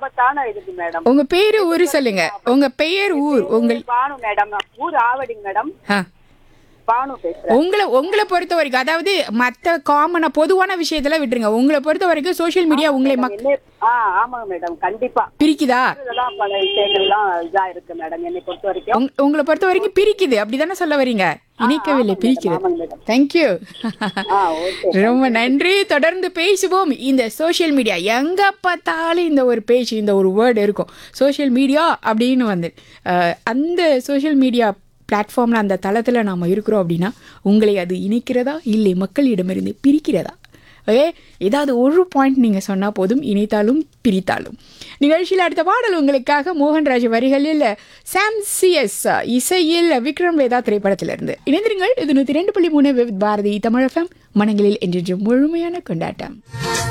ஆபத்தான இதுக்கு மேடம் உங்க பேரு ஊரு சொல்லுங்க உங்க பெயர் ஊர் உங்கள் பானு மேடம் ஊர் ஆவடிங்க மேடம் ஆ. பானு பேசுறேன் உங்களை உங்களை பொறுத்த வரைக்கும் அதாவது மத்த காமனா பொதுவான விஷயத்துல விட்டுருங்க உங்களை பொறுத்த வரைக்கும் சோஷியல் மீடியா உங்களை மக் என்ன ஆ ஆமாங்க மேடம் கண்டிப்பா பிரிக்குதா இதெல்லாம் பல விஷயங்கள்லாம் இதா இருக்கு மேடம் என்னை பொறுத்த வரைக்கும் உங்க- உங்களை பொறுத்த வரைக்கும் பிரிக்குது அப்படிதானே சொல்ல வரீங்க இணைக்கவில்லை பிரிக்குது ஆமாங்க மேடம் தேங்க்யூ ஆ ஓகே ரொம்ப நன்றி தொடர்ந்து பேசுவோம் இந்த சோஷியல் மீடியா எங்க பார்த்தாலும் இந்த ஒரு பேஜ் இந்த ஒரு வேர்டு இருக்கும் சோஷியல் மீடியா அப்படின்னு வந்து அஹ், அந்த சோஷியல் மீடியா பிளாட்ஃபார்மில் அந்த தளத்தில் நாம் இருக்கிறோம் அப்படின்னா உங்களை அது இணைக்கிறதா இல்லை மக்களிடமிருந்து பிரிக்கிறதா ஓகே ஏதாவது ஒரு பாயிண்ட் நீங்கள் சொன்னால் போதும் இணைத்தாலும் பிரித்தாலும் நிகழ்ச்சியில் அடுத்த பாடல் உங்களுக்காக மோகன்ராஜ் வரிகளில் சாம் சிஎஸ் இசையில் விக்ரம் வேதா திரைப்படத்திலிருந்து இணைந்திருங்கள் இது நூற்றி ரெண்டு புள்ளி மூணு வித் பாரதி தமிழ் எஃப்எம் மனங்களில் என்றென்றும் முழுமையான கொண்டாட்டம்